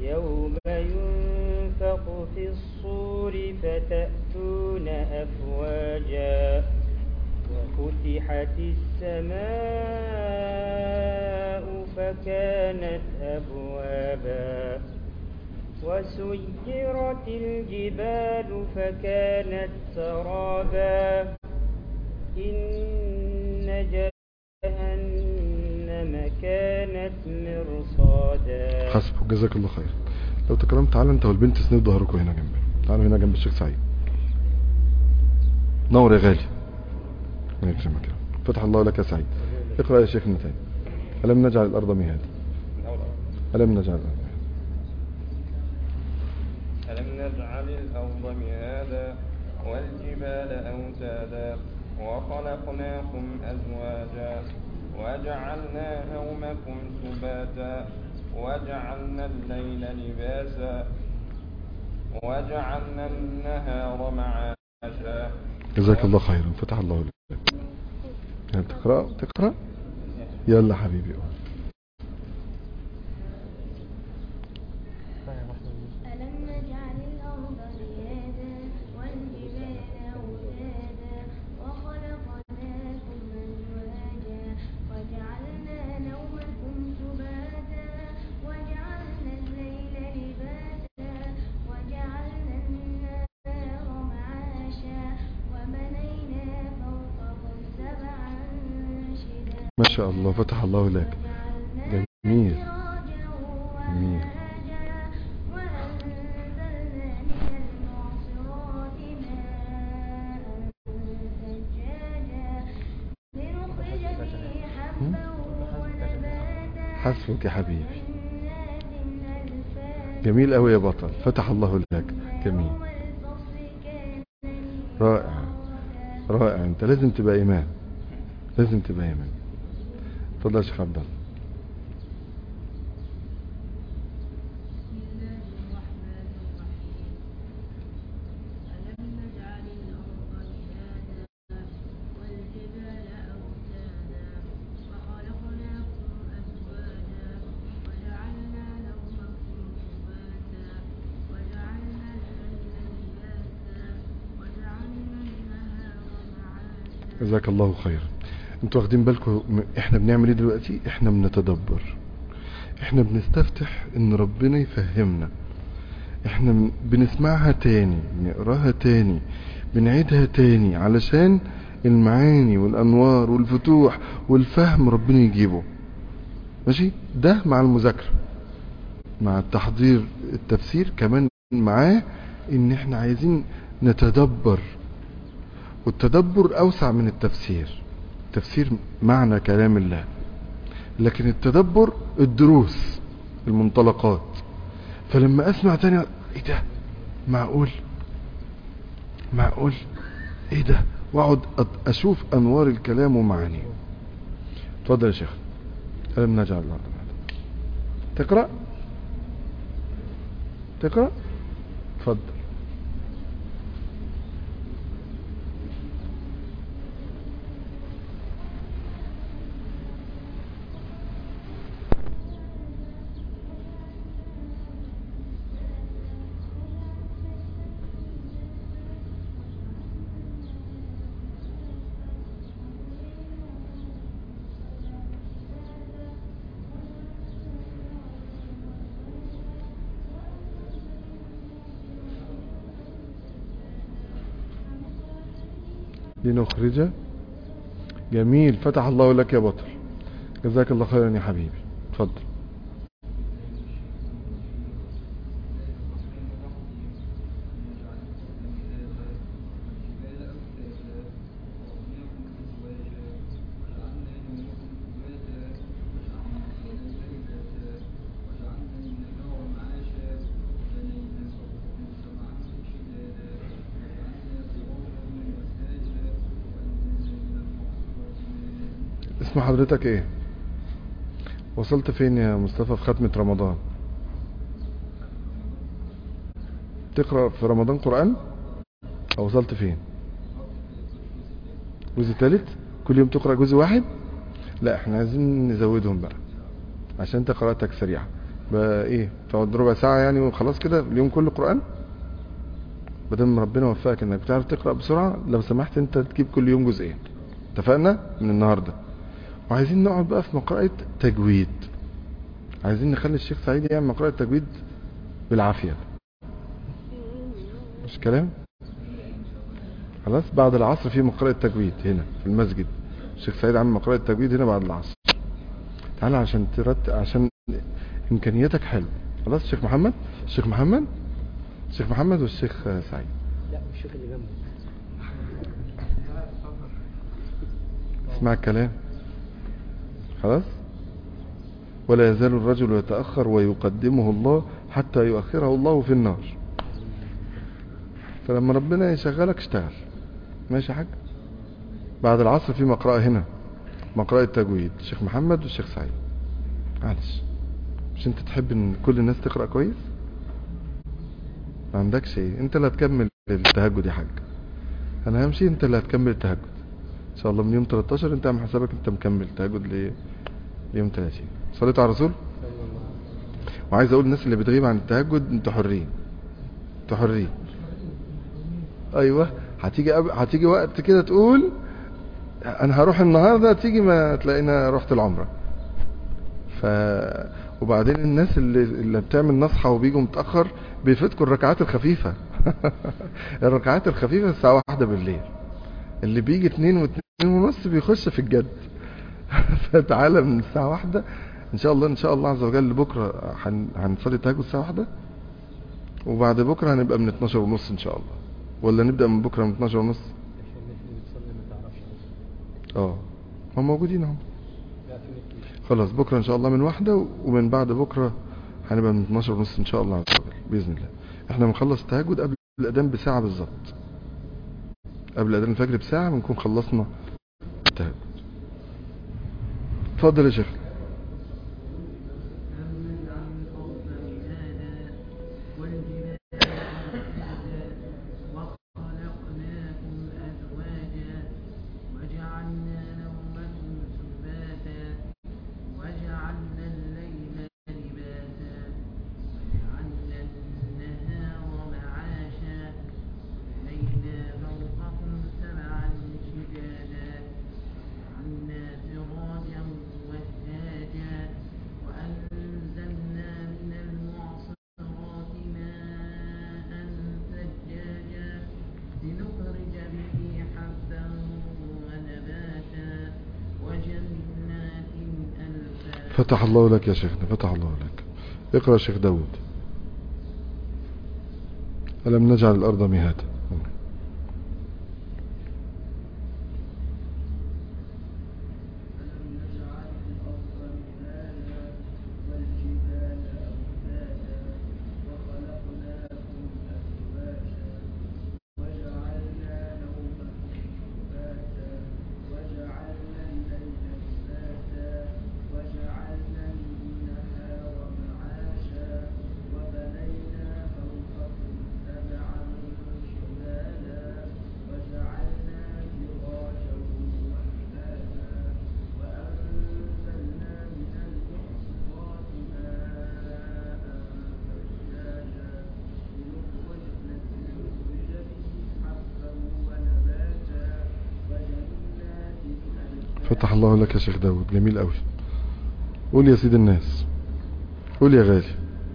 يوم ينفق في الصور فتأتون أفواجا وفتحت السماء فكانت أبوابا وسيرت الجبال فكانت سرابا إن جهنم كانت مرصادا حسبك جزاك الله خير لو تكرمت تعالى انت والبنت سند ظهركم هنا جنبي تعالوا هنا جنب الشيخ سعيد نور يا غالي الله يكرمك يا رب. فتح الله لك يا سعيد اقرأ يا شيخ النتائج ألم نجعل الأرض مهادا ألم نجعل الأرض مهادا ألم نجعل الأرض مهادا والجبال أوتادا وخلقناكم أزواجا وجعلنا نومكم سباتا وجعلنا الليل لباسا وجعلنا النهار معاشا جزاك الله خيرا فتح الله لك يعني تقرأ تقرأ يلا حبيبي قول. ألم نجعل الأرض مهادا والجبال أوتادا وخلقناكم أزواجا وجعلنا نومكم سباتا وجعلنا الليل لباسا وجعلنا النهار معاشا وبنينا فوقكم سبعا شدادا ما شاء الله فتح الله لك وجعلنا جميل سراجا جميل. وهاجا وأنزلنا من المعصرات ماء ثجاجا لنخرج به حبا ونباتا حسبك يا حبيبي جنات ألفافا جميل قوي يا بطل فتح الله لك جميل يوم الفصل كان رائع رائع انت لازم تبقى امام لازم تبقى امام اتفضل يا شيخ عبد الله بسم الله الرحمن الرحيم ألم نجعل الأرض مهادا والجبال أوتادا وخلقناكم أزواجا وجعلنا نومكم سباتا وجعلنا الليل لباسا وجعلنا النهار معاشا جزاك الله خير انتوا واخدين بالكم م- احنا بنعمل ايه دلوقتي احنا بنتدبر احنا بنستفتح ان ربنا يفهمنا احنا بن- بنسمعها تاني بنقراها تاني بنعيدها تاني علشان المعاني والانوار والفتوح والفهم ربنا يجيبه ماشي ده مع المذاكرة مع التحضير التفسير كمان معاه ان احنا عايزين نتدبر والتدبر اوسع من التفسير تفسير معنى كلام الله لكن التدبر الدروس المنطلقات فلما اسمع تاني ايه ده معقول معقول ايه ده واقعد أت- اشوف انوار الكلام ومعانيه اتفضل يا شيخ الم نجعل الارض مهدا. تقرا تقرا اتفضل لنخرج جميل فتح الله لك يا بطل جزاك الله خيرا يا حبيبي اتفضل اسم حضرتك ايه وصلت فين يا مصطفى في ختمة رمضان تقرأ في رمضان قرآن او وصلت فين جزء ثالث كل يوم تقرأ جزء واحد لا احنا عايزين نزودهم بقى عشان انت قراءتك سريعة بقى ايه تقعد ربع ساعة يعني وخلاص كده اليوم كله قرآن بدل ربنا وفقك انك بتعرف تقرأ بسرعة لو سمحت انت تجيب كل يوم جزئين اتفقنا من النهاردة وعايزين نقعد بقى في مقرأة تجويد عايزين نخلي الشيخ سعيد يعمل مقرأة تجويد بالعافية مش كلام خلاص بعد العصر في مقرأة تجويد هنا في المسجد الشيخ سعيد عامل مقرأة تجويد هنا بعد العصر تعالى عشان ترت عشان امكانياتك حلو خلاص الشيخ محمد الشيخ محمد الشيخ محمد والشيخ سعيد لا الشيخ اللي جنبه اسمع الكلام خلاص ولا يزال الرجل يتأخر ويقدمه الله حتى يؤخره الله في النار فلما ربنا يشغلك اشتغل ماشي يا حاج بعد العصر في مقرأة هنا مقرأة تجويد الشيخ محمد والشيخ سعيد معلش مش انت تحب ان كل الناس تقرأ كويس ما عندكش ايه انت اللي هتكمل التهجد يا حاج انا همشي انت اللي هتكمل التهجد ان شاء الله من يوم 13 انت عم حسابك انت مكمل تهجد ل- ليوم 30 صليت على الرسول وعايز اقول الناس اللي بتغيب عن التهجد انتوا حرين انتوا حرين ايوه هتيجي أب... هتيجي وقت كده تقول انا هروح النهارده تيجي ما تلاقينا رحت العمره ف وبعدين الناس اللي اللي بتعمل نصحى وبيجوا متاخر بيفوتكوا الركعات الخفيفه الركعات الخفيفه الساعه واحدة بالليل اللي بيجي اتنين واتنين ونص بيخش في الجد فتعالى من الساعه واحدة ان شاء الله ان شاء الله عز وجل بكره هن... هنصلي التهجد الساعه واحدة وبعد بكره هنبقى من 12 ونص ان شاء الله ولا نبدا من بكره من 12 ونص عشان الناس اللي بتصلي ما تعرفش اه هم موجودين اهو لا في ناس كتير. خلاص بكره ان شاء الله من واحدة ومن بعد بكره هنبقى من 12 ونص ان شاء الله عز وجل باذن الله احنا بنخلص التهجد قبل الاذان بساعه بالظبط قبل اذان الفجر بساعه بنكون خلصنا التهجد اتفضل يا شيخ وخلقناكم أزواجا وجعلنا نومكم سباتا وجعلنا الليل لباسا وجعلنا النهار معاشا وبنينا فوقكم سبعا شدادا وجعلنا سراجا وهاجا وأنزلنا من المعصرات ماء ثجاجا لنخرج به حبا ونباتا وجنات ألفافا فتح الله لك يا شيخنا فتح الله لك اقرأ يا شيخ داود ألم نجعل الأرض مهادا فتح الله لك يا شيخ داود جميل قوي قول يا سيد الناس قول يا غالي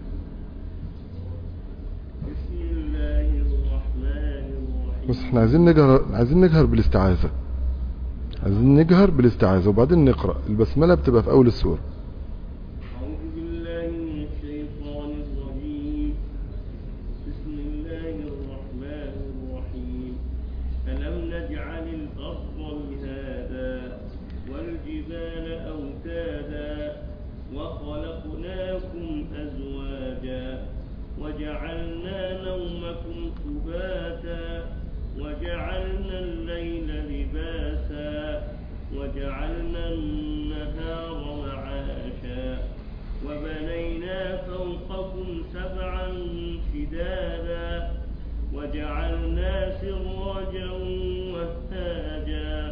بسم الله الرحمن الرحيم بس احنا عايزين نجهر عايزين نجهر بالاستعاذة عايزين نجهر بالاستعاذة وبعدين نقرأ البسملة بتبقى في أول السورة أعوذ بالله من الشيطان الرجيم بسم الله الرحمن الرحيم ألم نجعل الأرض مهادا والجبال أوتادا وخلقناكم أزواجا وجعلنا نومكم سباتا وجعلنا الليل لباسا وجعلنا النهار معاشا وبنينا فوقكم سبعا شدادا وجعلنا سراجا وهاجا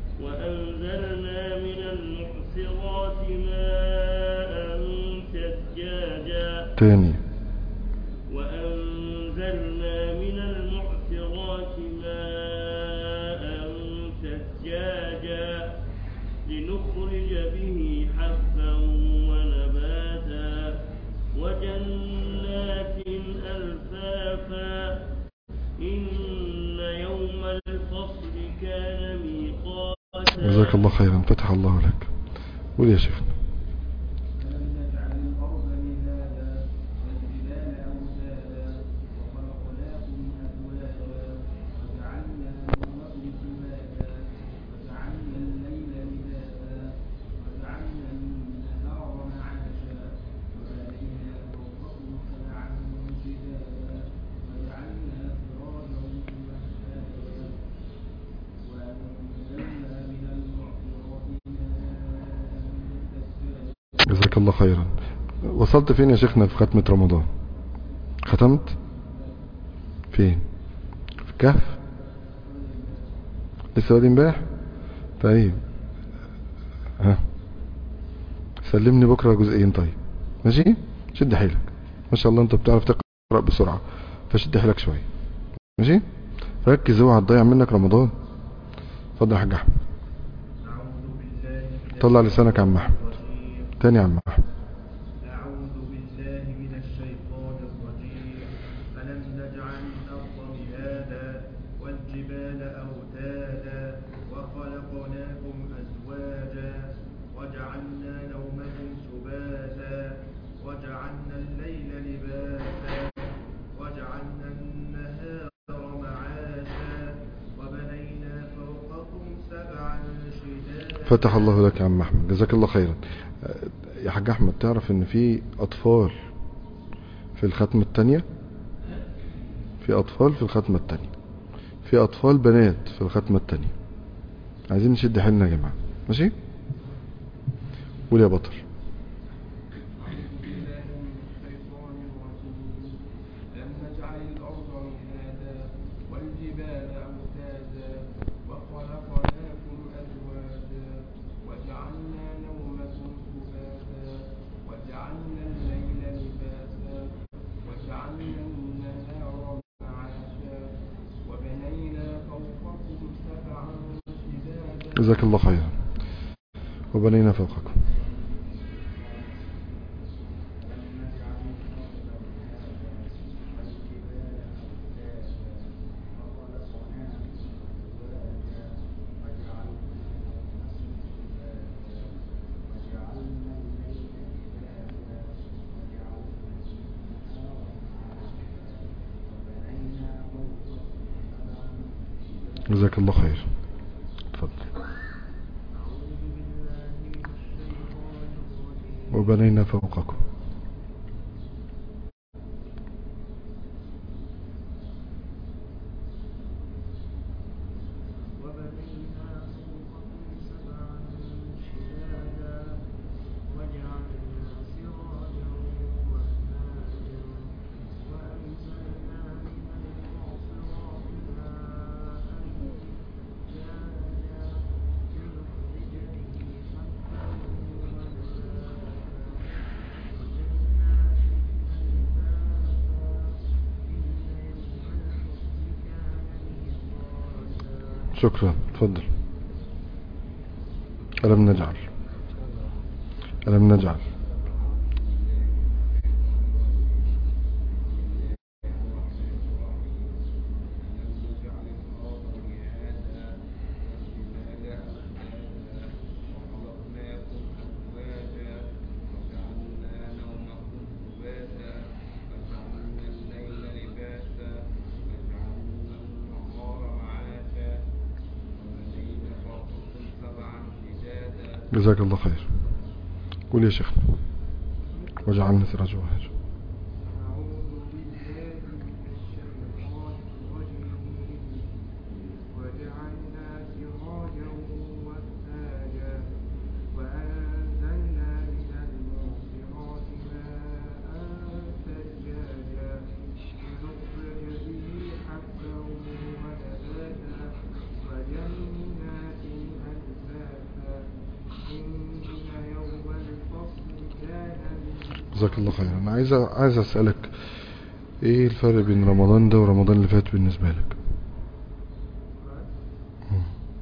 وأنزلنا من المعصرات ماء ثجاجا ثجاجا تاني وأنزلنا من المعصرات ماء ثجاجا لنخرج به حبا ونباتا وجنات ألفافا إن يوم الفصل كان ميقاتا جزاك الله خيرا فتح الله لك قول يا شيخنا ألم نجعل الأرض مهادا والجبال أوتادا وخلقناكم أزواجا وجعلنا نومكم سباتا وجعلنا الليل لباسا وجعلنا النهار معاشا وبنينا فوقكم سبعا شدادا وجعلنا سراجا وهاجا وأنزلنا من المعصرات ماء ثجاجا جزاك الله خيرا وصلت فين يا شيخنا في ختمة رمضان ختمت فين في الكهف لسه بادئ امبارح طيب ها سلمني بكرة جزئين طيب ماشي شد حيلك ما شاء الله انت بتعرف تقرأ بسرعة فشد حيلك شوية ماشي ركز اوعى تضيع منك رمضان اتفضل يا حاج احمد طلع لسانك يا عم احمد تاني يا عم احمد أعوذ بالله من الشيطان الرجيم ألم نجعل الأرض مهادا والجبال أوتادا وخلقناكم أزواجا وجعلنا نومكم سباتا وجعلنا الليل لباسا وجعلنا النهار معاشا وبنينا فوقكم سبعا شدادا فتح الله لك يا عم احمد جزاك الله خيرا أه، يا حاج احمد تعرف ان في اطفال في الختمة التانية في اطفال في الختمة التانية في اطفال بنات في الختمة التانية عايزين نشد حيلنا يا جماعة ماشي قول يا بطل بالله من الشيطان الرجيم ألم نجعل الأرض مهادا والجبال أوتادا وخلقناكم أزواجا وجعلنا نومكم سباتا وجعلنا الليل لباسا وجعلنا النهار معاشا وبنينا فوقكم سبعا شدادا جزاك الله خيرا وبنينا فوقكم جزاك الله خير اتفضل وبنينا فوقكم وبنينا فوقكم سبعا شدادا وجعلنا سراجا وهاجا وأنزلنا من المعصرات ماء ثجاجا لنخرج به حبا ونباتا وجنات ألفافا إن يوم الفصل كان ميقاتا شكرا اتفضل ألم نجعل ألم نجعل جزاك الله خير قول يا شيخنا وجعلنا سراجا وهاجا أعوذ بالله من الشيطان الرجيم وجعلنا سراجا وهاجا وأنزلنا من المعصرات ماء ثجاجا لنخرج به حبا ونباتا وجنات ألفافا إن يوم الفصل كان جزاك الله خير انا عايز عايز اسالك ايه الفرق بين رمضان ده ورمضان اللي فات بالنسبه لك مم.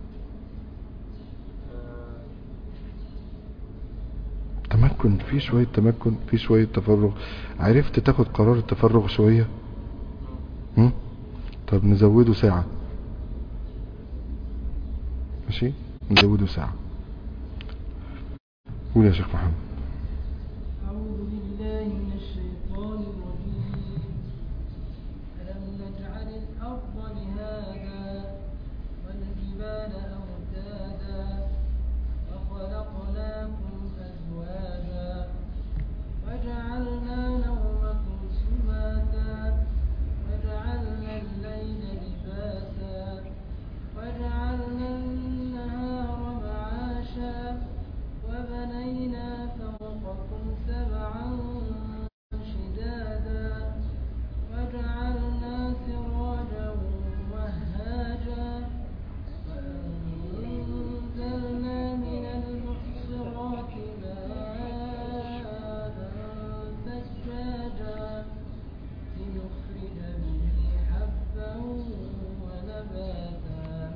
تمكن في شويه تمكن في شويه تفرغ عرفت تاخد قرار التفرغ شويه هم؟ طب نزوده ساعه ماشي نزوده ساعه قول يا شيخ محمد أعوذ بالله من الشيطان الرجيم ألم نجعل الأرض مهادا والجبال أوتادا وخلقناكم أزواجا وجعلنا نومكم سباتا وجعلنا الليل لباسا وجعلنا النهار معاشا وبنينا فوقكم سبعا شدادا وجعلنا سراجا وهاجا وأنزلنا من المحصرات ماء ثجاجا لنخرج به حبا ونباتا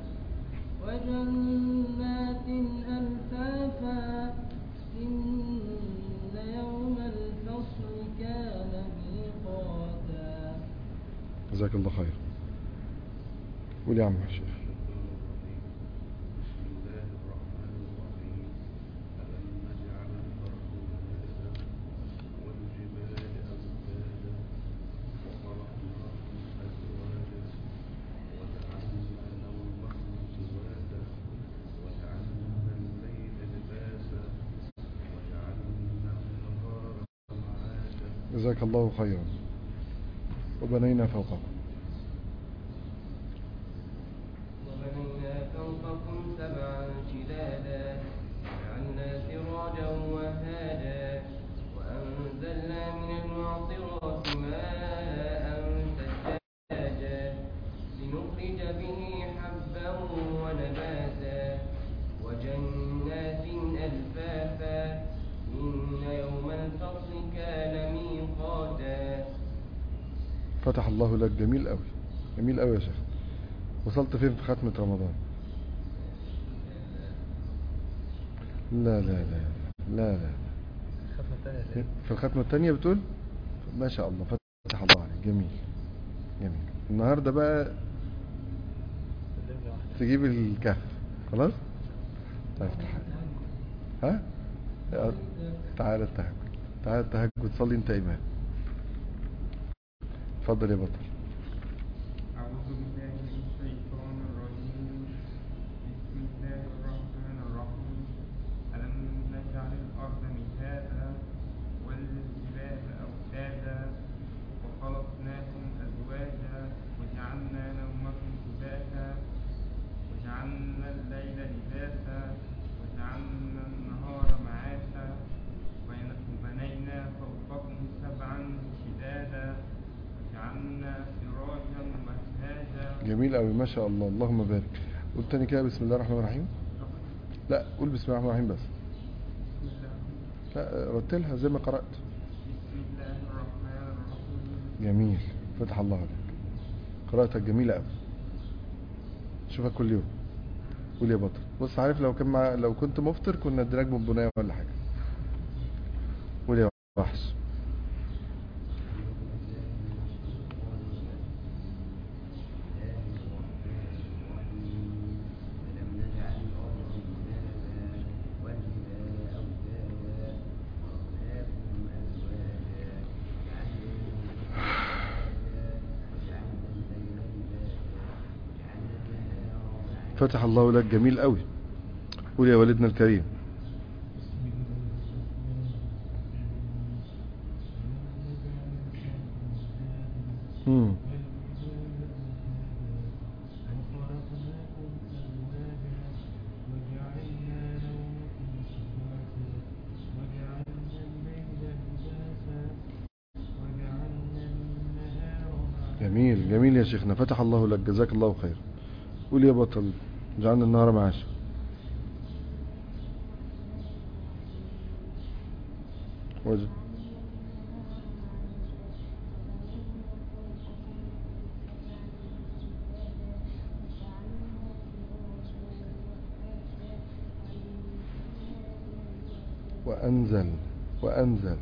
وجنات ألفافا إن يوم الفصل كان ميقاتا جزاك الله خير قول يا عم الشيخ جزاك الله خيرا وبنينا فوقكم وبنينا فوقكم سبعا شدادا وجعلنا سراجا وهاجا وأنزلنا من المعصرات ماء ثجاجا لنخرج به حبا ونباتا وجنات ألفافا إن يوم الفصل كان ميقاتا فتح الله لك جميل قوي جميل قوي يا شيخ وصلت فين في ختمة رمضان لا لا لا لا لا الخطوة الثانية في الختمة التانية بتقول ما شاء الله فتح الله عليك جميل جميل النهاردة بقى سلمنا واحدة تجيب الكهف خلاص طيب تعال ها يا- تعالى التهجد تعالى التهجد صلي انت ايمان اتفضل يا بطل أعوذ بالله من الشيطان الرجيم بسم الله الرحمن الرحيم ألم نجعل الأرض مهادا والجبال أوتادا وخلقناكم أزواجا وجعلنا نومكم سباتا وجعلنا الليل لباسا وجعلنا النهار معاشا وبن- وبنينا فوقكم سبعا شدادا وجعلنا سراجا وهاجا جميل قوي ما شاء الله اللهم بارك قول تاني كده بسم الله الرحمن الرحيم لا قول بسم الله الرحمن الرحيم بس بسم الله لا رتلها زي ما قرأت بسم الله الرحمن الرحيم جميل فتح الله عليك قراءتك جميلة قوي شوفك كل يوم قول يا بطل بص عارف لو كان مع... لو كنت مفطر كنا اديناك بونبونايه ولا حاجة قول يا وحش فتح الله لك جميل قوي قول يا والدنا الكريم مم. جميل جميل يا شيخنا فتح الله لك جزاك الله خير قول يا بطل جعلنا النهار معاش وج... وأنزل وأنزل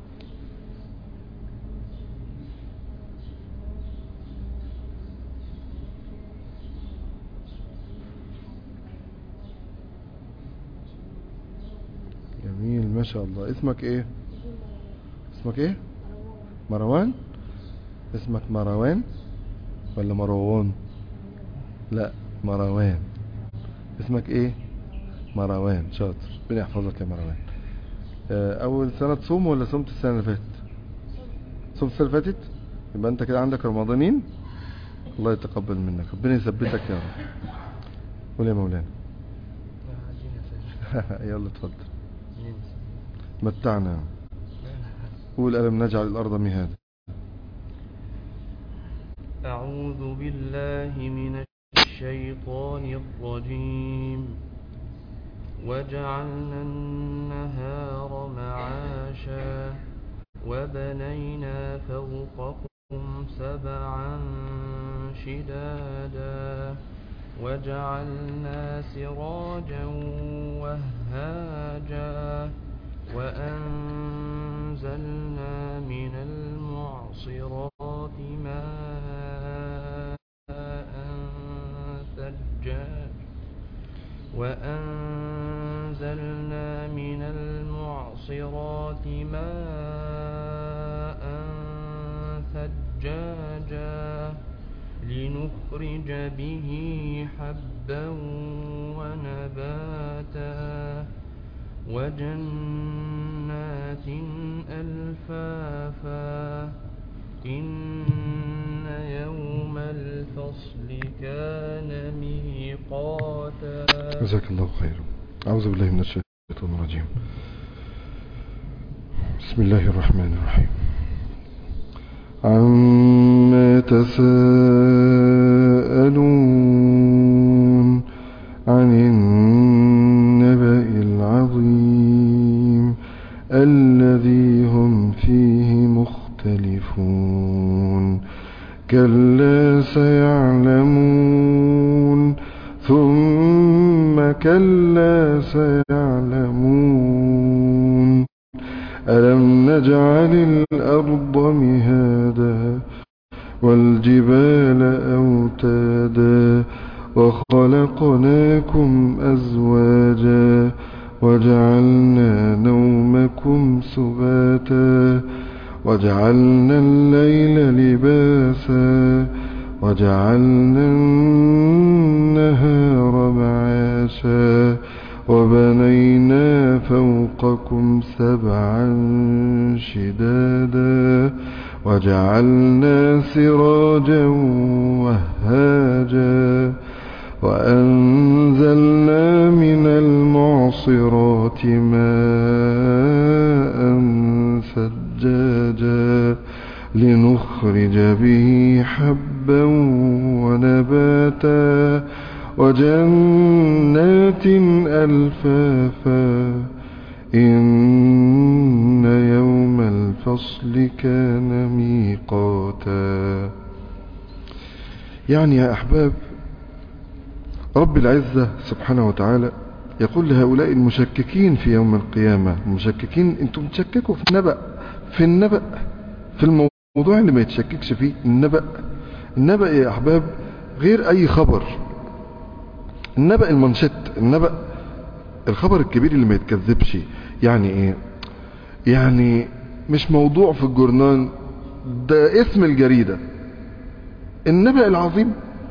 جميل ما شاء الله اسمك ايه اسمك ايه مروان اسمك مروان ولا مروان لا مروان اسمك ايه مروان شاطر ربنا يحفظك يا مروان آه، اول سنة تصوم ولا صمت السنة اللي فاتت صمت السنة اللي فاتت يبقى انت كده عندك رمضانين الله يتقبل منك ربنا يثبتك يا رب قول يا مولانا عايزين يا سيدي يلا اتفضل ننسى متعنا قول ألم نجعل الأرض مهادا أعوذ بالله من الشيطان الرجيم وجعلنا النهار معاشا وبنينا فوقكم سبعا شدادا وجعلنا سراجا وهاجا وأنزلنا من المعصرات ماء ثجاجا وأنزلنا من المعصرات ماء ثجاجا لنخرج به حبا ونباتا وجنات ألفافا إن يوم الفصل كان ميقاتا جزاك الله خيرا أعوذ بالله من الشيطان الرجيم بسم الله الرحمن الرحيم عما تساءلون عن النبأ العظيم الذي هم فيه مختلفون كلا سيعلمون ثم كلا سيعلمون ألم نجعل الأرض مهادا والجبال أوتادا وخلقناكم أزواجا وجعلنا نومكم سباتا وجعلنا الليل لباسا وجعلنا النهار معاشا وبنينا فوقكم سبعا شدادا وجعلنا سراجا وهاجا وأنزلنا من المعصرات ماء ثجاجا لنخرج به حبا ونباتا وجنات ألفافا إن يوم الفصل كان ميقاتا يعني يا أحباب رب العزة سبحانه وتعالى يقول لهؤلاء المشككين في يوم القيامة المشككين انتم تشككوا في النبأ في النبأ في الموضوع اللي ما يتشككش فيه النبأ النبأ يا أحباب غير أي خبر النبأ المنشط النبأ الخبر الكبير اللي ما يتكذبش يعني ايه يعني مش موضوع في الجورنال ده اسم الجريدة النبأ العظيم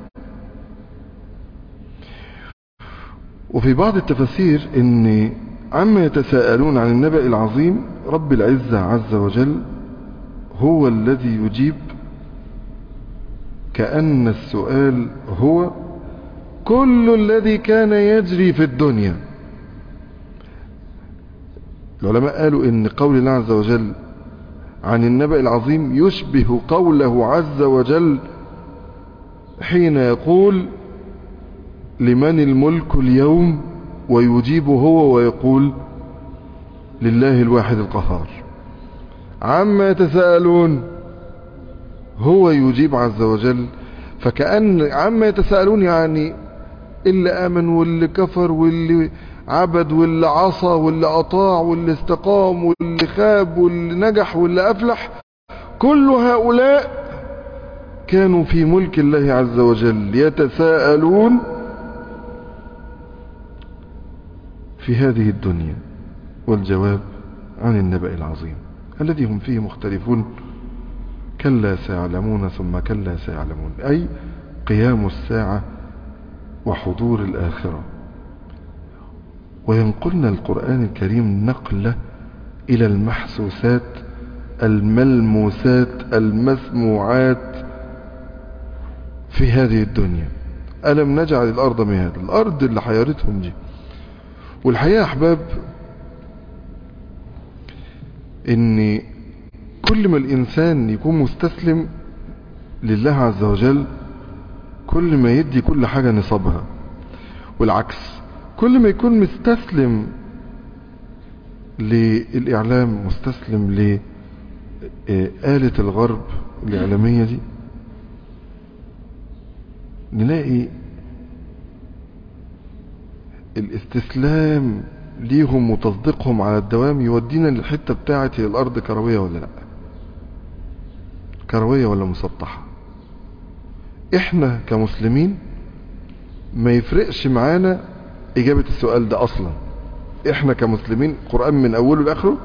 وفي بعض التفاسير ان عما يتساءلون عن النبأ العظيم رب العزة عز وجل هو الذي يجيب كأن السؤال هو كل الذي كان يجري في الدنيا العلماء قالوا ان قول الله عز وجل عن النبأ العظيم يشبه قوله عز وجل حين يقول لمن الملك اليوم ويجيب هو ويقول لله الواحد القهار عما يتساءلون هو يجيب عز وجل فكأن عما يتساءلون يعني اللي آمن واللي كفر واللي عبد واللي عصى واللي أطاع واللي استقام واللي خاب واللي نجح واللي أفلح كل هؤلاء كانوا في ملك الله عز وجل يتساءلون في هذه الدنيا والجواب عن النبأ العظيم الذي هم فيه مختلفون كلا سيعلمون ثم كلا سيعلمون أي قيام الساعة وحضور الآخرة وينقلنا القرآن الكريم نقلة إلى المحسوسات الملموسات المسموعات في هذه الدنيا ألم نجعل الأرض مهاد الأرض اللي حيرتهم دي والحقيقة يا أحباب إن كل ما الإنسان يكون مستسلم لله عز وجل كل ما يدي كل حاجة نصابها والعكس كل ما يكون مستسلم للإعلام مستسلم لآلة الغرب الإعلامية دي نلاقي الاستسلام ليهم وتصديقهم على الدوام يودينا للحتة بتاعة هي الأرض كروية ولا لا كروية ولا مسطحة احنا كمسلمين ما يفرقش معانا اجابة السؤال ده اصلا احنا كمسلمين قرآن من اوله لاخره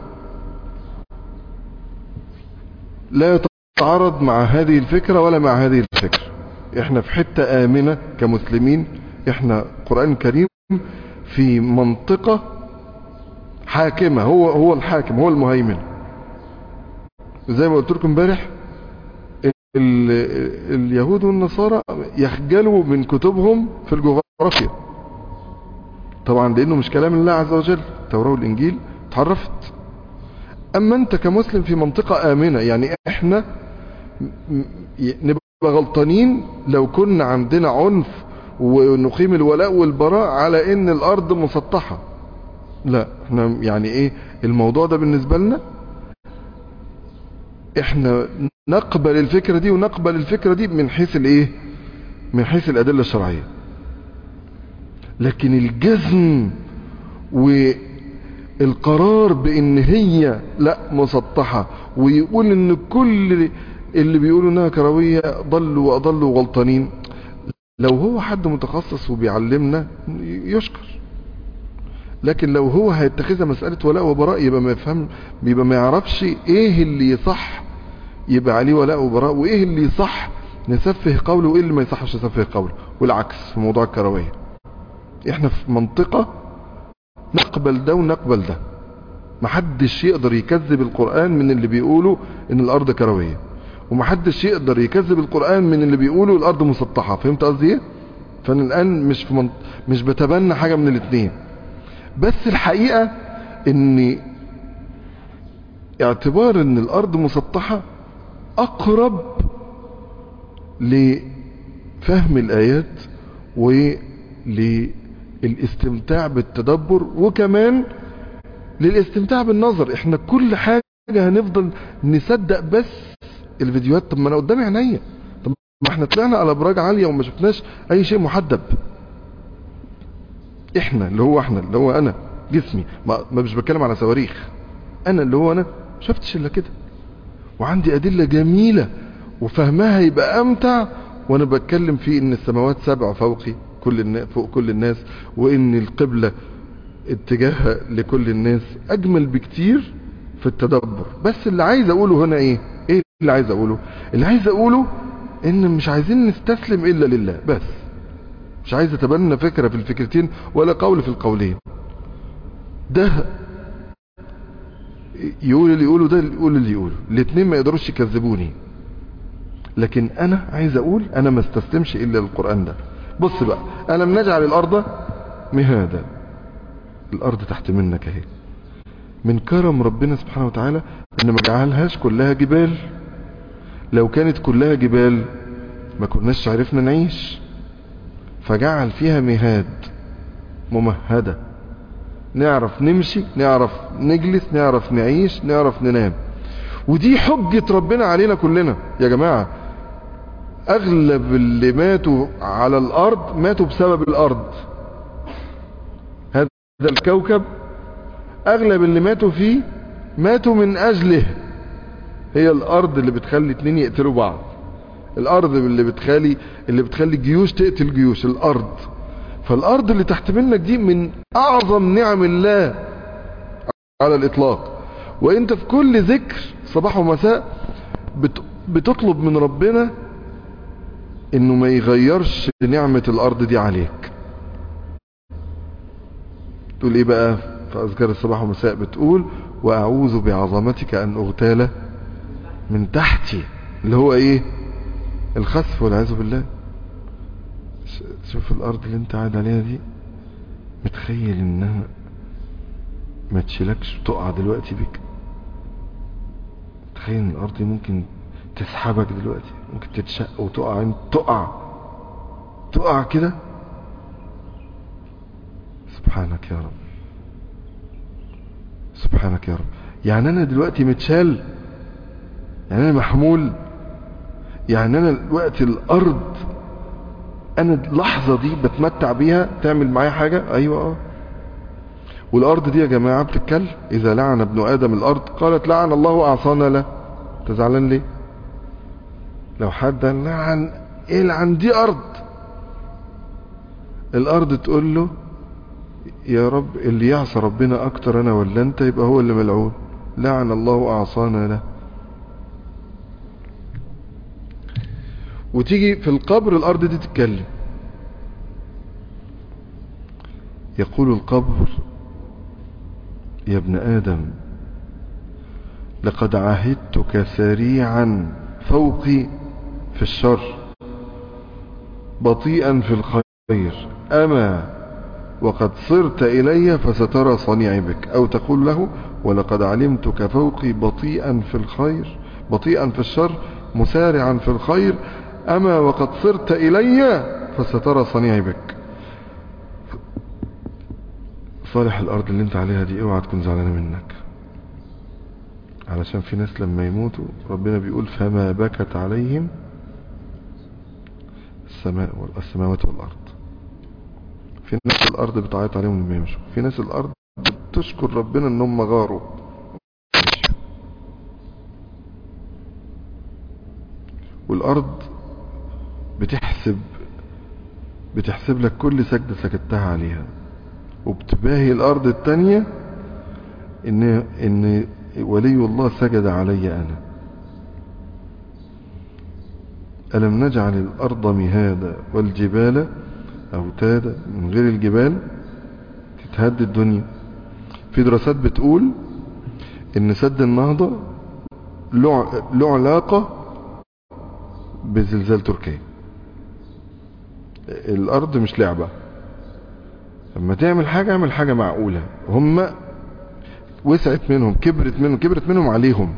لا يتعارض مع هذه الفكرة ولا مع هذه الفكرة احنا في حتة امنة كمسلمين احنا قرآن كريم في منطقة حاكمة هو هو الحاكم هو المهيمن زي ما قلت لكم امبارح ال- اليهود والنصارى يخجلوا من كتبهم في الجغرافيا طبعا لانه مش كلام الله عز وجل التوراة والانجيل اتحرفت اما انت كمسلم في منطقة امنة يعني احنا م- ي- نبقى غلطانين لو كنا عندنا عنف ونقيم الولاء والبراء على ان الارض مسطحة لا احنا يعني ايه الموضوع ده بالنسبة لنا احنا نقبل الفكرة دي ونقبل الفكرة دي من حيث الايه من حيث الادلة الشرعية لكن الجزم والقرار بان هي لا مسطحة ويقول ان كل اللي بيقولوا انها كروية ضلوا واضلوا غلطانين لو هو حد متخصص وبيعلمنا يشكر لكن لو هو هيتخذها مسألة ولاء وبراء يبقى ما يفهم يبقى ما يعرفش ايه اللي يصح يبقى عليه ولاء وبراء وايه اللي يصح نسفه قوله وايه اللي ما يصحش نسفه قوله والعكس في موضوع الكروية احنا في منطقة نقبل ده ونقبل ده محدش يقدر يكذب القرآن من اللي بيقولوا ان الارض كروية ومحدش يقدر يكذب القرآن من اللي بيقولوا الارض مسطحة فهمت قصدي ايه فانا الان مش في منط... مش بتبنى حاجة من الاثنين بس الحقيقة ان اعتبار ان الارض مسطحة اقرب لفهم الايات وللاستمتاع بالتدبر وكمان للاستمتاع بالنظر احنا كل حاجة هنفضل نصدق بس الفيديوهات طب ما انا قدامي عينيا طب ما احنا طلعنا على ابراج عالية وما شفناش اي شيء محدب احنا اللي هو احنا اللي هو انا جسمي ما, ما مش بتكلم على صواريخ انا اللي هو انا شفتش الا كده وعندي ادلة جميلة وفهمها يبقى امتع وانا بتكلم في ان السماوات سبع فوقي كل الناس فوق كل الناس وان القبلة اتجاهها لكل الناس اجمل بكتير في التدبر بس اللي عايز اقوله هنا ايه ايه اللي عايز اقوله اللي عايز اقوله ان مش عايزين نستسلم الا لله بس مش عايز اتبنى فكرة في الفكرتين ولا قول في القولين ده يقول اللي يقوله ده يقول اللي يقوله الاثنين ما يقدروش يكذبوني لكن انا عايز اقول انا ما استسلمش الا للقرآن ده بص بقى الم نجعل الارض مهادا الارض تحت منك اهي من كرم ربنا سبحانه وتعالى ان ما جعلهاش كلها جبال لو كانت كلها جبال ما كناش عرفنا نعيش فجعل فيها مهاد ممهدة نعرف نمشي نعرف نجلس نعرف نعيش نعرف ننام ودي حجة ربنا علينا كلنا يا جماعة اغلب اللي ماتوا على الارض ماتوا بسبب الارض هذا الكوكب اغلب اللي ماتوا فيه ماتوا من اجله هي الارض اللي بتخلي اتنين يقتلوا بعض الارض اللي بتخلي اللي بتخلي الجيوش تقتل جيوش الارض فالارض اللي تحت منك دي من اعظم نعم الله على الاطلاق وانت في كل ذكر صباح ومساء بت بتطلب من ربنا انه ما يغيرش نعمة الارض دي عليك تقول ايه بقى في اذكار الصباح والمساء بتقول واعوذ بعظمتك ان اغتال من تحتي اللي هو ايه الخسف والعياذ بالله ش- شوف الارض اللي انت قاعد عليها دي متخيل انها ما تشيلكش تقع دلوقتي بيك تخيل ان الارض دي ممكن تسحبك دلوقتي ممكن تتشق وتقع انت تقع تقع كده سبحانك يا رب سبحانك يا رب يعني انا دلوقتي متشال يعني انا محمول يعني انا دلوقتي الارض انا اللحظة دي بتمتع بيها تعمل معايا حاجة ايوه اه والارض دي يا جماعة بتتكلم اذا لعن ابن ادم الارض قالت لعن الله اعصانا له انت زعلان ليه لو حد لعن ايه لعن دي ارض الارض تقول له يا رب اللي يعصى ربنا اكتر انا ولا انت يبقى هو اللي ملعون لعن الله اعصانا له وتيجي في القبر الارض دي تتكلم يقول القبر يا ابن ادم لقد عهدتك سريعا فوقي في الشر بطيئا في الخير اما وقد صرت الي فسترى صنيعي بك او تقول له ولقد علمتك فوقي بطيئا في الخير بطيئا في الشر مسارعا في الخير اما وقد صرت الي فسترى صنيعي بك صالح الارض اللي انت عليها دي اوعى تكون زعلانه منك علشان في ناس لما يموتوا ربنا بيقول فما بكت عليهم السماء والسماوات والارض في ناس الارض بتعيط عليهم لما يمشوا في ناس الارض بتشكر ربنا ان هم غاروا والارض بتحسب بتحسب لك كل سجدة سجدتها عليها وبتباهي الارض التانية ان ان ولي الله سجد علي انا ألم نجعل الأرض مهادا والجبال أوتادا من غير الجبال تتهد الدنيا في دراسات بتقول إن سد النهضة له له علاقة بزلزال تركيا الأرض مش لعبة لما تعمل حاجة اعمل حاجة معقولة هم وسعت منهم كبرت منهم كبرت منهم عليهم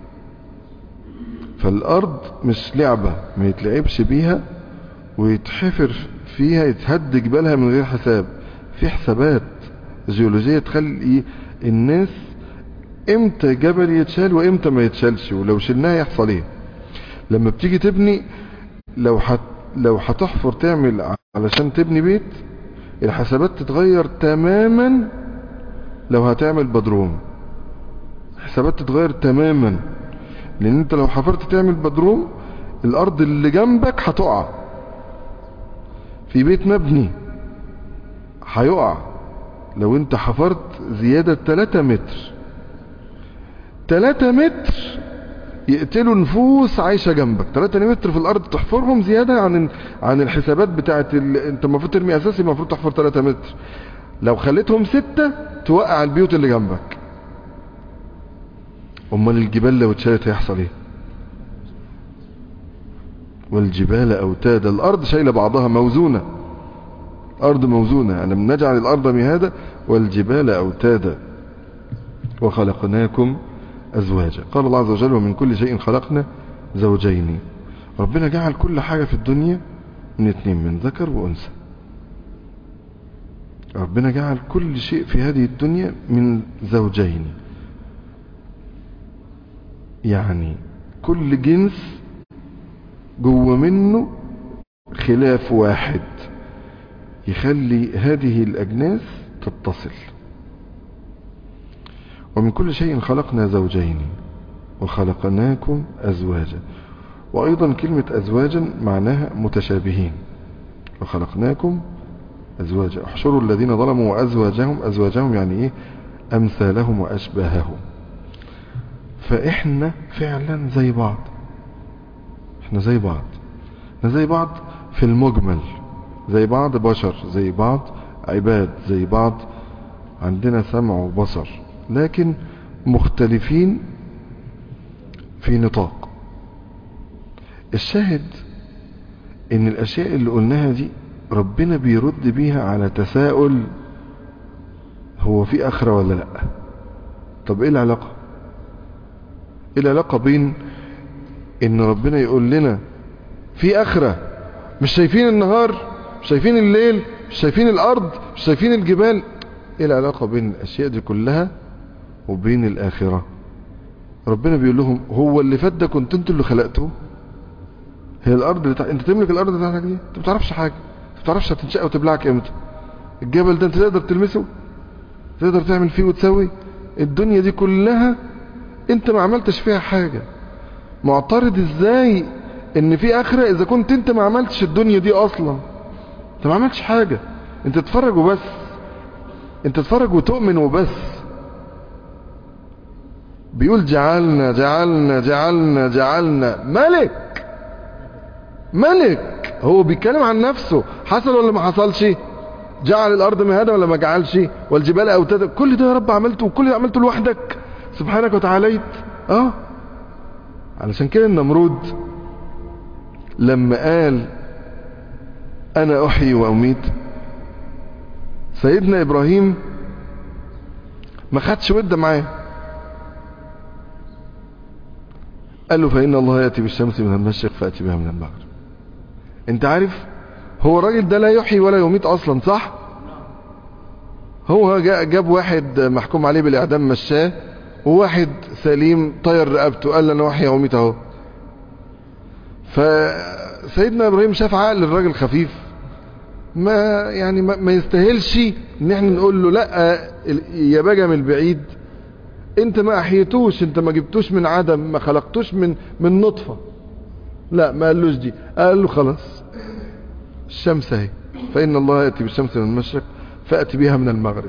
فالارض مش لعبة ما يتلعبش بيها ويتحفر فيها يتهد جبالها من غير حساب في حسابات جيولوجية تخلي الناس امتى جبل يتشال وامتى ما يتشالش ولو شلناه يحصل ايه لما بتيجي تبني لو حت لو هتحفر تعمل علشان تبني بيت الحسابات تتغير تماما لو هتعمل بدروم حسابات تتغير تماما لان انت لو حفرت تعمل بدروم الارض اللي جنبك هتقع في بيت مبني هيقع لو انت حفرت زيادة 3 متر 3 متر يقتلوا نفوس عايشة جنبك 3 متر في الارض تحفرهم زيادة عن عن الحسابات بتاعت ال... انت المفروض ترمي اساسي المفروض تحفر 3 متر لو خليتهم 6 توقع البيوت اللي جنبك امال الجبال لو اتشالت هيحصل ايه والجبال اوتادا الارض شايله بعضها موزونه ارض موزونه لم نجعل الارض مهادا والجبال اوتادا وخلقناكم ازواجا قال الله عز وجل ومن كل شيء خلقنا زوجين ربنا جعل كل حاجه في الدنيا من اتنين من ذكر وانثى ربنا جعل كل شيء في هذه الدنيا من زوجين يعني كل جنس جوه منه خلاف واحد يخلي هذه الأجناس تتصل ومن كل شيء خلقنا زوجين وخلقناكم أزواجا وأيضا كلمة أزواجا معناها متشابهين وخلقناكم أزواجا احشروا الذين ظلموا وأزواجهم أزواجهم يعني إيه أمثالهم وأشباههم فإحنا فعلا زي بعض إحنا زي بعض إحنا زي بعض في المجمل زي بعض بشر زي بعض عباد زي بعض عندنا سمع وبصر لكن مختلفين في نطاق الشاهد ان الاشياء اللي قلناها دي ربنا بيرد بيها على تساؤل هو في اخرة ولا لا طب ايه العلاقة ايه العلاقة بين ان ربنا يقول لنا في اخرة مش شايفين النهار مش شايفين الليل مش شايفين الارض مش شايفين الجبال ايه العلاقة بين الاشياء دي كلها وبين الاخرة ربنا بيقول لهم هو اللي فات ده كنت انتوا اللي خلقتوه هي الارض اللي تع... انت تملك الارض بتاعتك دي انت ما بتعرفش حاجه ما بتعرفش هتنشق وتبلعك امتى الجبل ده انت تقدر تلمسه تقدر تعمل فيه وتسوي الدنيا دي كلها انت ما عملتش فيها حاجه معترض ازاي ان في اخره اذا كنت انت ما عملتش الدنيا دي اصلا انت ما عملتش حاجه انت تتفرج وبس انت تتفرج وتؤمن وبس بيقول جعلنا جعلنا جعلنا جعلنا ملك ملك هو بيتكلم عن نفسه حصل ولا ما حصلش جعل الارض مهادا ولا ما جعلش والجبال اوتادا كل ده يا رب عملته وكل ده عملته لوحدك سبحانك وتعاليت اه علشان كده النمرود لما قال انا احيي واميت سيدنا ابراهيم ما خدش ودة معاه قال له فإن الله يأتي بالشمس من المشرق فأتي بها من المغرب انت عارف هو الراجل ده لا يحيي ولا يميت اصلا صح هو جا- جاب واحد محكوم عليه بالاعدام مشاه وواحد سليم طير رقبته قال له انا احيي واميت اهو فسيدنا ابراهيم شاف عقل الراجل خفيف ما يعني ما, ما يستاهلش ان احنا نقول له لا ال- يا بجا من البعيد انت ما احييتوش انت ما جبتوش من عدم ما خلقتوش من من نطفه لا ما قالوش دي قال له خلاص الشمس اهي فإن الله يأتي بالشمس من المشرق فأتي بها من المغرب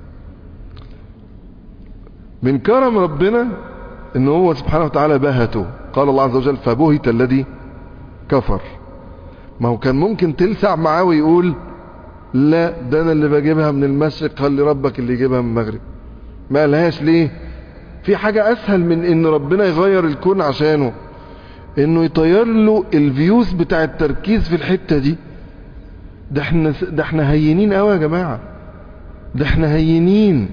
من كرم ربنا ان هو سبحانه وتعالى بهته قال الله عز وجل فبهت الذي كفر ما هو كان ممكن تلسع معاه ويقول لا ده انا اللي بجيبها من المشرق خلي ربك اللي يجيبها من المغرب ما قالهاش ليه في حاجة اسهل من ان ربنا يغير الكون عشانه انه يطير له الفيوز بتاع التركيز في الحتة دي ده احنا ده احنا هينين قوي يا جماعة ده احنا هينين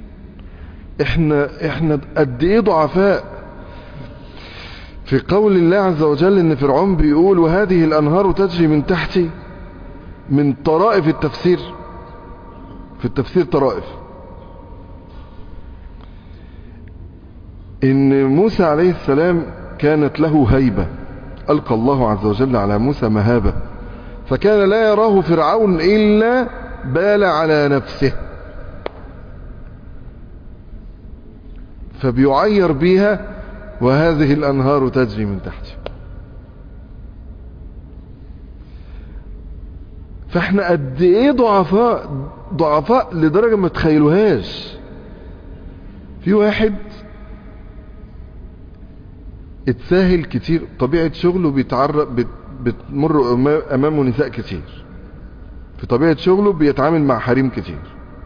احنا احنا قد ايه ضعفاء في قول الله عز وجل ان فرعون بيقول وهذه الانهار تجري من تحتي من طرائف التفسير في التفسير طرائف ان موسى عليه السلام كانت له هيبة ألقى الله عز وجل على موسى مهابة فكان لا يراه فرعون إلا بال على نفسه فبيعير بها وهذه الأنهار تجري من تحته فاحنا قد ايه ضعفاء ضعفاء لدرجة ما تخيلوهاش في واحد اتساهل كتير طبيعة شغله بيتعرض بت بتمر امامه نساء كتير في طبيعة شغله بيتعامل مع حريم كتير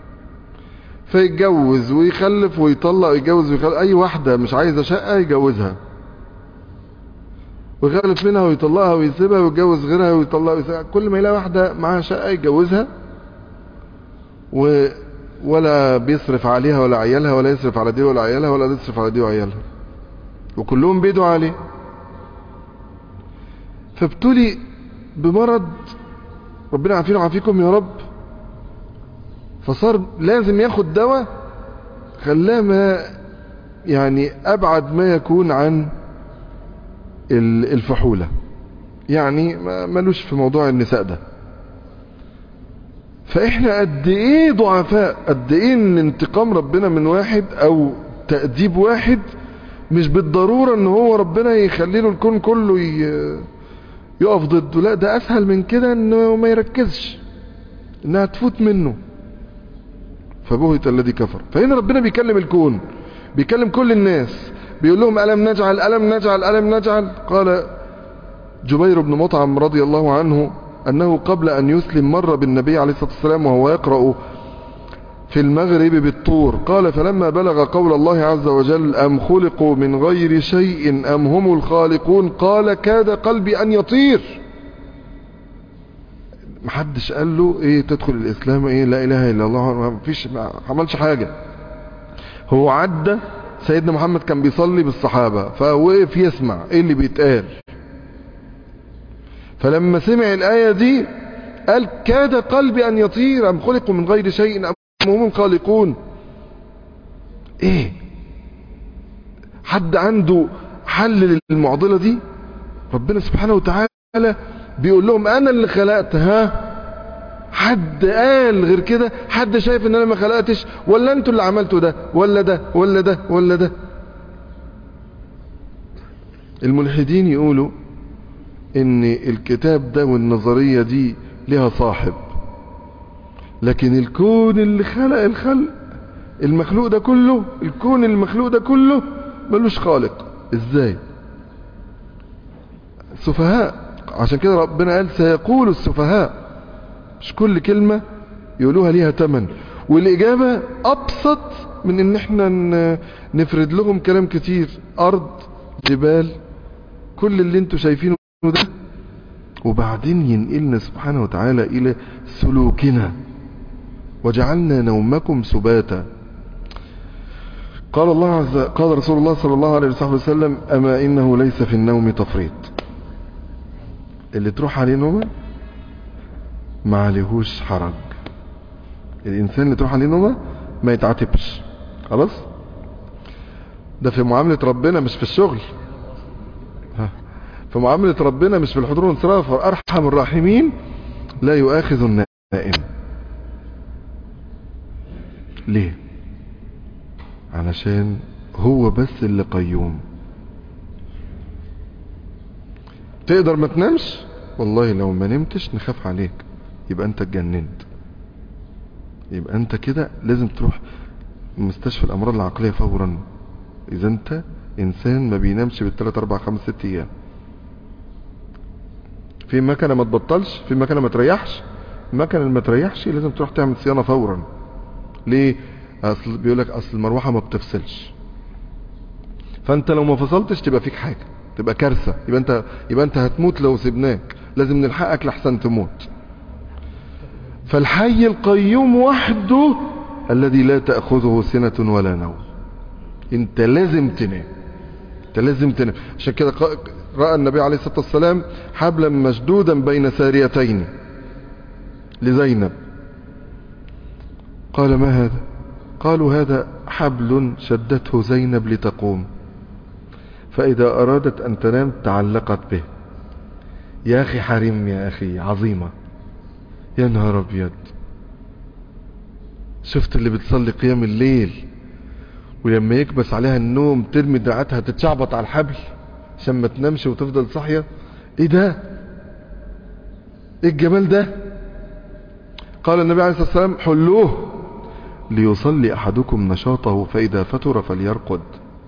فيتجوز ويخلف ويطلق ويتجوز ويخلف اي واحدة مش عايزة شقة يجوزها ويخلف منها ويطلقها ويسيبها ويتجوز غيرها ويطلقها ويسيبها كل ما يلاقي واحدة معاها شقة يتجوزها و ولا بيصرف عليها ولا عيالها ولا يصرف على دي ولا عيالها ولا يصرف على دي وعيالها وكلهم بيدوا عليه فابتلي بمرض ربنا عافينا وعافيكم يا رب فصار لازم ياخد دواء خلاه ما يعني ابعد ما يكون عن الفحولة يعني ملوش في موضوع النساء ده فاحنا قد ايه ضعفاء قد ايه ان انتقام ربنا من واحد او تأديب واحد مش بالضرورة ان هو ربنا يخلي له الكون كله ي- يقف ضده لا ده اسهل من كده انه ما يركزش انها تفوت منه فبهت الذي كفر فهنا ربنا بيكلم الكون بيكلم كل الناس بيقول لهم ألم نجعل ألم نجعل ألم نجعل قال جبير بن مطعم رضي الله عنه أنه قبل أن يسلم مر بالنبي عليه الصلاة والسلام وهو يقرأ في المغرب بالطور قال فلما بلغ قول الله عز وجل أم خلقوا من غير شيء أم هم الخالقون قال كاد قلبي أن يطير محدش قال له ايه تدخل الاسلام ايه لا اله الا الله ما فيش ما عملش حاجة هو عدى سيدنا محمد كان بيصلي بالصحابة فوقف يسمع ايه اللي بيتقال فلما سمع الآية دي قال كاد قلبي أن يطير أم خلقوا من غير شيء أم هم الخالقون إيه حد عنده حل للمعضلة دي ربنا سبحانه وتعالى بيقول لهم أنا اللي خلقت ها حد قال غير كده حد شايف ان انا ما خلقتش ولا انتوا اللي عملتوا ده ولا ده ولا ده ولا ده الملحدين يقولوا ان الكتاب ده والنظرية دي لها صاحب لكن الكون اللي خلق الخلق المخلوق ده كله الكون المخلوق ده كله ملوش خالق ازاي سفهاء عشان كده ربنا قال سيقول السفهاء مش كل كلمة يقولوها ليها تمن والإجابة أبسط من إن إحنا ن- نفرد لهم كلام كتير أرض جبال كل اللي انتوا شايفينه ده وبعدين ينقلنا سبحانه وتعالى إلى سلوكنا وجعلنا نومكم سباتا قال الله عز قال رسول الله صلى الله عليه وصحبه وسلم أما إنه ليس في النوم تفريط اللي تروح عليه نومه ما عليهوش حرج الانسان اللي تروح عليه نومه ما يتعاتبش خلاص ده في معاملة ربنا مش في الشغل ها. في معاملة ربنا مش في الحضور والانصراف ارحم الراحمين لا يؤاخذ النائم ليه علشان هو بس اللي قيوم تقدر ما تنامش والله لو ما نمتش نخاف عليك يبقى انت اتجننت يبقى انت كده لازم تروح مستشفى الامراض العقلية فورا اذا انت انسان ما بينامش بالثلاث اربع خمس ست ايام في مكنة ما تبطلش في مكنة ما تريحش المكنة اللي ما تريحش لازم تروح تعمل صيانة فورا ليه اصل بيقولك اصل المروحة ما بتفصلش فانت لو ما فصلتش تبقى فيك حاجة تبقى كارثة يبقى انت يبقى انت هتموت لو سيبناك لازم نلحقك لحسن تموت فالحي القيوم وحده الذي لا تأخذه سنة ولا نوم انت لازم تنام انت لازم تنام عشان كده ق- رأى النبي عليه الصلاة والسلام حبلا مشدودا بين ساريتين لزينب قال ما هذا قالوا هذا حبل شدته زينب لتقوم فإذا أرادت أن تنام تعلقت به يا أخي حريم يا أخي عظيمة يا نهار أبيض شفت اللي بتصلي قيام الليل ولما يكبس عليها النوم ترمي دراعاتها تتشعبط على الحبل عشان ما تنامش وتفضل صاحية ايه ده ايه الجمال ده قال النبي عليه الصلاة والسلام حلوه ليصلي احدكم نشاطه فاذا فتر فليرقد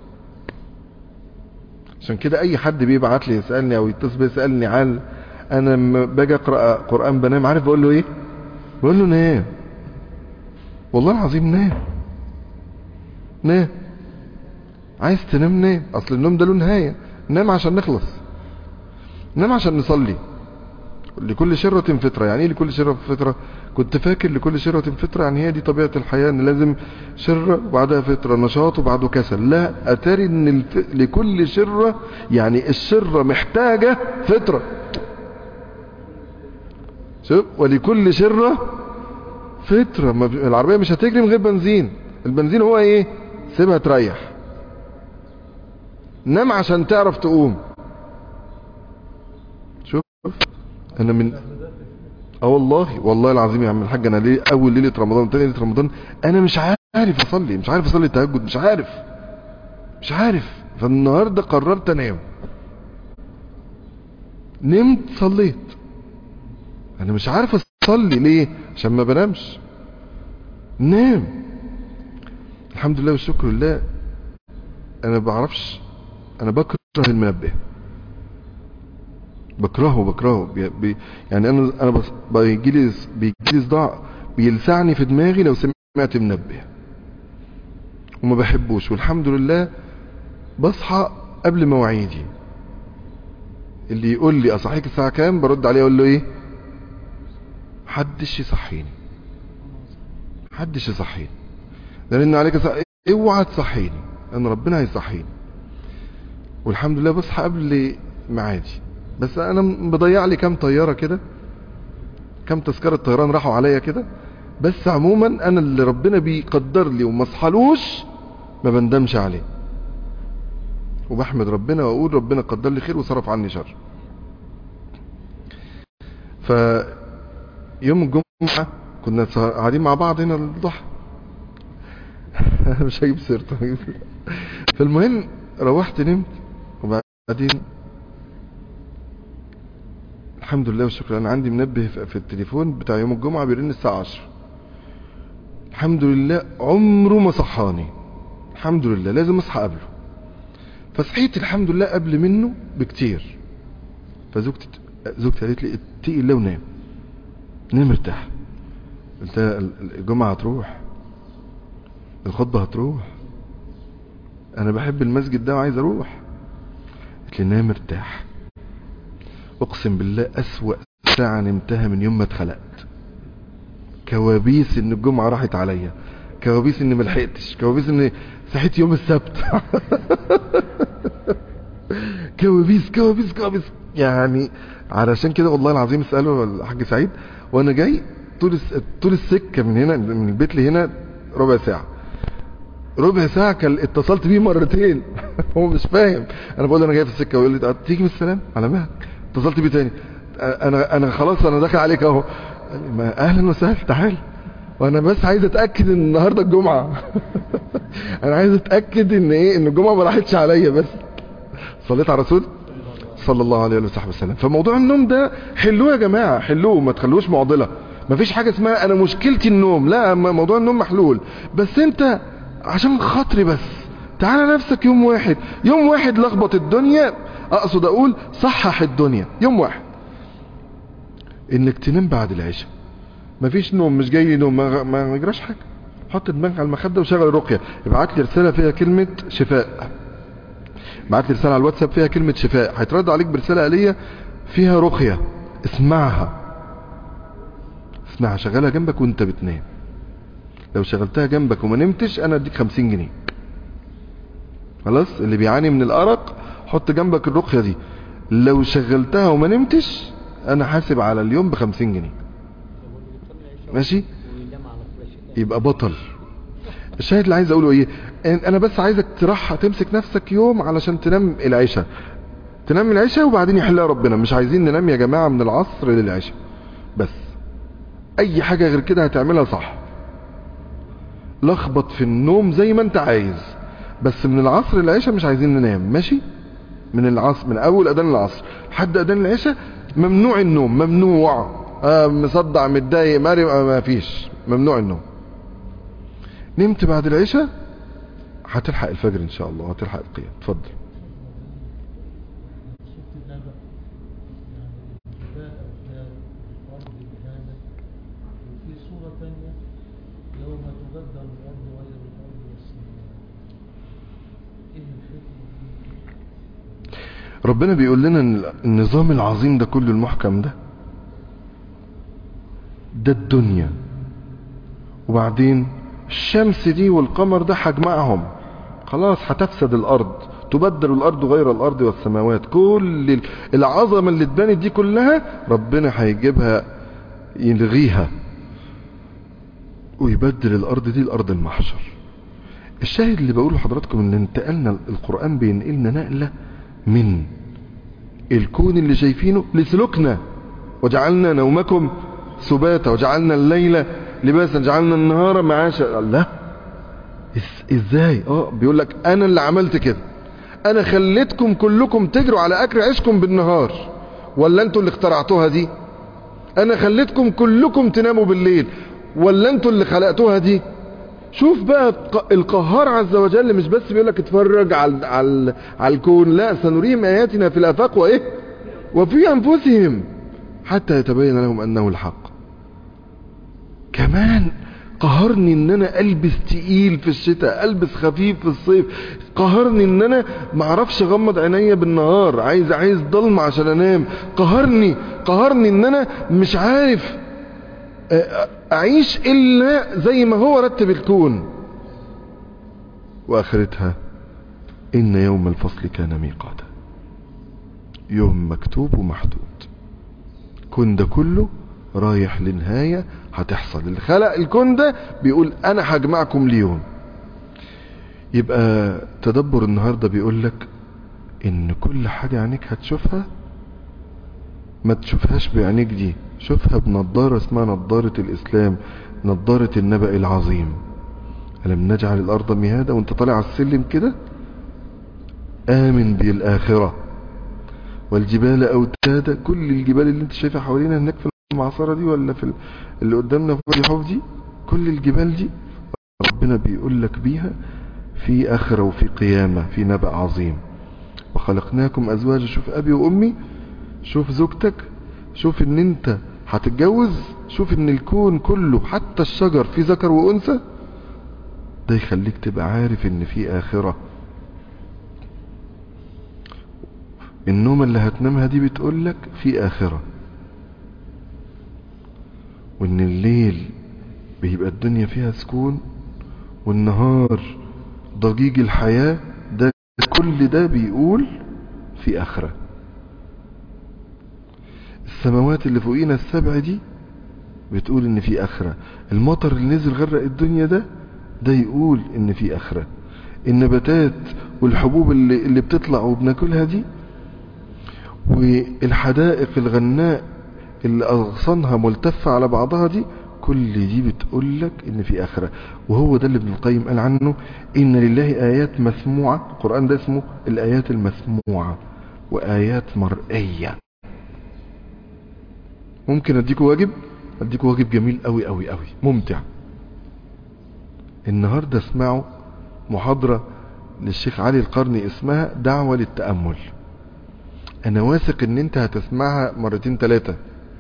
عشان كده اي حد بيبعت لي يسألني او يتصل بي يسألني عن انا لما باجي اقرأ قرآن بنام عارف بقول له ايه بقول له نام والله العظيم نام نام عايز تنام نام اصل النوم ده له نهاية نام عشان نخلص نام عشان نصلي لكل شرة فترة يعني ايه لكل شرة فترة كنت فاكر لكل شرة فترة يعني هي دي طبيعة الحياة ان لازم شرة وبعدها فترة نشاط وبعده كسل لا اتاري ان الف... لكل شرة يعني الشرة محتاجة فترة شوف ولكل شرة فترة ما ب- العربية مش هتجري من غير بنزين البنزين هو ايه سيبها تريح نام عشان تعرف تقوم شوف انا من اه والله والله العظيم يا عم الحاج انا ليه اول ليله رمضان تاني ليله رمضان انا مش عارف اصلي مش عارف اصلي التهجد مش عارف مش عارف فالنهاردة قررت انام نمت صليت انا مش عارف اصلي ليه عشان ما بنامش نام الحمد لله والشكر لله انا بعرفش انا بكره المنبه بكرهه بكرهه بي بي يعني انا انا بس بيجي لي بيجي لي صداع بيلسعني في دماغي لو سمعت منبه وما بحبوش والحمد لله بصحى قبل مواعيدي اللي يقول لي اصحيك الساعه كام برد عليه اقول له ايه محدش يصحيني محدش يصحيني لان عليك صح... اوعى تصحيني ان ربنا هيصحيني والحمد لله بصحى قبل ميعادي بس انا بضيع لي كام طياره كده كام تذكره طيران راحوا عليا كده بس عموما انا اللي ربنا بيقدر لي وما اصحالوش ما بندمش عليه وبحمد ربنا واقول ربنا قدر لي خير وصرف عني شر ف يوم الجمعه كنا قاعدين مع بعض هنا الضحى مش هجيب سيرته فالمهم روحت نمت وبعدين الحمد لله والشكر انا عندي منبه في التليفون بتاع يوم الجمعه بيرن الساعه 10 الحمد لله عمره ما صحاني الحمد لله لازم اصحى قبله فصحيت الحمد لله قبل منه بكتير فزوجتي زوجتي قالت لي اتقي الله ونام نام مرتاح قلت لها الجمعه هتروح الخطبه هتروح انا بحب المسجد ده وعايز اروح قالت لي نام مرتاح اقسم بالله اسوأ ساعة نمتها من يوم ما اتخلقت كوابيس ان الجمعة راحت عليا كوابيس اني ملحقتش كوابيس اني صحيت يوم السبت كوابيس كوابيس كوابيس يعني علشان كده والله العظيم اساله الحاج سعيد وانا جاي طول طول السكه من هنا من البيت لهنا ربع ساعه ربع ساعه كان اتصلت بيه مرتين هو مش فاهم انا بقول له انا جاي في السكه ويقول لي تيجي بالسلام على مهلك اتصلت بيه تاني انا انا خلاص انا داخل عليك اهو ما اهلا وسهلا تعال وانا بس عايز اتاكد ان النهارده الجمعه انا عايز اتاكد ان ايه ان الجمعه ما راحتش عليا بس صليت على الرسول صلى الله عليه وصحبه وسلم فموضوع النوم ده حلوه يا جماعه حلوه ما تخلوش معضله ما فيش حاجه اسمها انا مشكلتي النوم لا موضوع النوم محلول بس انت عشان خاطري بس تعالى نفسك يوم واحد يوم واحد لخبط الدنيا اقصد اقول صحح الدنيا يوم واحد انك تنام بعد العشاء مفيش نوم مش جاي لي نوم ما, ما يجراش حاجه حط دماغك على المخده وشغل الرقيه ابعت لي رساله فيها كلمه شفاء ابعت لي رساله على الواتساب فيها كلمه شفاء هيترد عليك برساله آلية فيها رقيه اسمعها اسمعها شغلها جنبك وانت بتنام لو شغلتها جنبك وما نمتش انا اديك 50 جنيه خلاص اللي بيعاني من الارق حط جنبك الرقيه دي لو شغلتها وما نمتش انا حاسب على اليوم ب 50 جنيه ماشي يبقى بطل الشاهد اللي عايز اقوله ايه انا بس عايزك تروح تمسك نفسك يوم علشان تنام العشاء تنام العشاء وبعدين يحلها ربنا مش عايزين ننام يا جماعة من العصر للعشاء بس اي حاجة غير كده هتعملها صح لخبط في النوم زي ما انت عايز بس من العصر للعشاء مش عايزين ننام ماشي من العصر من اول اذان العصر لحد اذان العشاء ممنوع النوم ممنوع آه مصدع متضايق مريم آه ما فيش ممنوع النوم نمت بعد العشاء هتلحق الفجر ان شاء الله هتلحق القيام اتفضل وفي صورة ثانية يوم تبدل الأرض غير الأرض والسماء إيه الحكمة ربنا بيقول لنا ان النظام العظيم ده كله المحكم ده ده الدنيا وبعدين الشمس دي والقمر ده هجمعهم خلاص هتفسد الارض تبدل الارض غير الارض والسماوات كل العظمه اللي اتبنت دي كلها ربنا هيجيبها يلغيها ويبدل الارض دي الارض المحشر الشاهد اللي بقوله لحضراتكم ان انتقلنا القران بينقلنا نقله من الكون اللي شايفينه لسلوكنا وجعلنا نومكم سباتا وجعلنا الليل لباسا جعلنا النهار معاشا لا إز- ازاي اه بيقول لك انا اللي عملت كده انا خليتكم كلكم تجروا على اكل عيشكم بالنهار ولا انتوا اللي اخترعتوها دي انا خليتكم كلكم تناموا بالليل ولا انتوا اللي خلقتوها دي شوف بقى الق- القهار عز وجل مش بس بيقول لك اتفرج على على على الكون لا سنريهم اياتنا في الافاق وايه وفي انفسهم حتى يتبين لهم انه الحق كمان قهرني ان انا البس تقيل في الشتاء البس خفيف في الصيف قهرني ان انا معرفش اغمض عينيا بالنهار عايز عايز ضلمة عشان انام قهرني قهرني ان انا مش عارف آه، اعيش الا زي ما هو رتب الكون واخرتها ان يوم الفصل كان ميقاتا يوم مكتوب ومحدود الكون ده كله رايح لنهاية هتحصل اللي خلق الكون ده بيقول انا هجمعكم ليوم يبقى تدبر النهاردة بيقول لك ان كل حاجة عينيك هتشوفها ما تشوفهاش بعينيك دي شوفها بنضارة اسمها نضارة الاسلام نضارة النبأ العظيم ألم نجعل الأرض مهادا وانت طالع على السلم كده آمن بالآخرة والجبال أوتادا كل الجبال اللي انت شايفها حوالينا هناك في المعصرة دي ولا في ال- اللي قدامنا في وادي حوف دي كل الجبال دي ربنا بيقول لك بيها في آخرة وفي قيامة في نبأ عظيم وخلقناكم أزواجا شوف أبي وأمي شوف زوجتك شوف ان انت هتتجوز شوف ان الكون كله حتى الشجر فيه ذكر وأنثى ده يخليك تبقى عارف ان في آخرة النوم اللي هتنامها دي بتقولك في آخرة وان الليل بيبقى الدنيا فيها سكون والنهار ضجيج الحياة ده كل ده بيقول في آخرة السماوات اللي فوقينا السبع دي بتقول ان في آخرة المطر اللي نزل غرق الدنيا ده ده يقول ان في آخرة النباتات والحبوب اللي, اللي بتطلع وبناكلها دي والحدائق الغناء اللي أغصانها ملتفة على بعضها دي كل دي بتقول لك ان في آخرة وهو ده اللي ابن القيم قال عنه ان لله آيات مسموعة القرآن ده اسمه الآيات المسموعة وآيات مرئية ممكن اديكوا واجب اديكوا واجب جميل قوي قوي قوي ممتع النهاردة اسمعوا محاضرة للشيخ علي القرني اسمها دعوة للتأمل انا واثق ان انت هتسمعها مرتين ثلاثة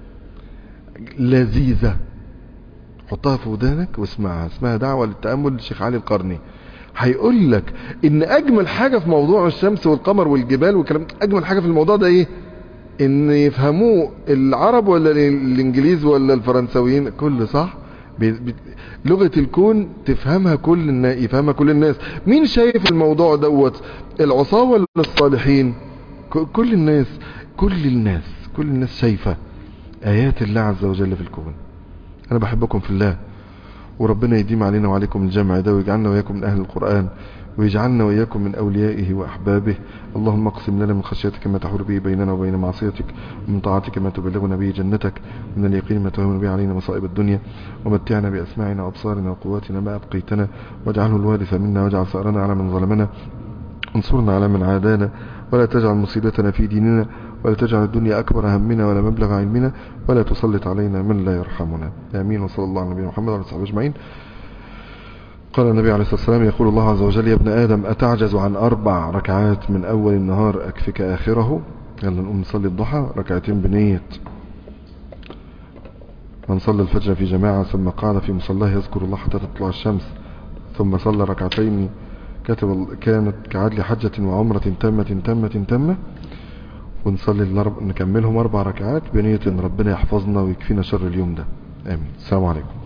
لذيذة حطها في ودانك واسمعها اسمها دعوة للتأمل للشيخ علي القرني هيقول لك ان اجمل حاجة في موضوع الشمس والقمر والجبال والكلام اجمل حاجة في الموضوع ده ايه ان يفهموه العرب ولا الانجليز ولا الفرنساويين كل صح بي- بي- لغة الكون تفهمها كل الناس يفهمها كل الناس مين شايف الموضوع دوت العصاة ولا الصالحين ك- كل الناس كل الناس كل الناس شايفة آيات الله عز وجل في الكون أنا بحبكم في الله وربنا يديم علينا وعليكم الجمع ده ويجعلنا وإياكم من أهل القرآن ويجعلنا وإياكم من أوليائه وأحبابه اللهم اقسم لنا من خشيتك ما تحول به بيننا وبين معصيتك ومن طاعتك ما تبلغنا به جنتك ومن اليقين ما تهون به علينا مصائب الدنيا ومتعنا بأسماعنا وأبصارنا وقواتنا ما أبقيتنا واجعله الوارث منا واجعل ثأرنا على من ظلمنا انصرنا على من عادانا ولا تجعل مصيبتنا في ديننا ولا تجعل الدنيا أكبر همنا ولا مبلغ علمنا ولا تسلط علينا من لا يرحمنا آمين وصلى الله على نبينا محمد وعلى صحبه أجمعين قال النبي عليه الصلاة والسلام يقول الله عز وجل يا ابن آدم أتعجز عن أربع ركعات من أول النهار أكفك آخره يلا نقوم نصلي الضحى ركعتين بنية من صلى الفجر في جماعة ثم قعد في مصلاه يذكر الله حتى تطلع الشمس ثم صلى ركعتين كتب كانت كعدل حجة وعمرة تامة تامة تامة ونصلي الأرب... نكملهم أربع ركعات بنية إن ربنا يحفظنا ويكفينا شر اليوم ده آمين السلام عليكم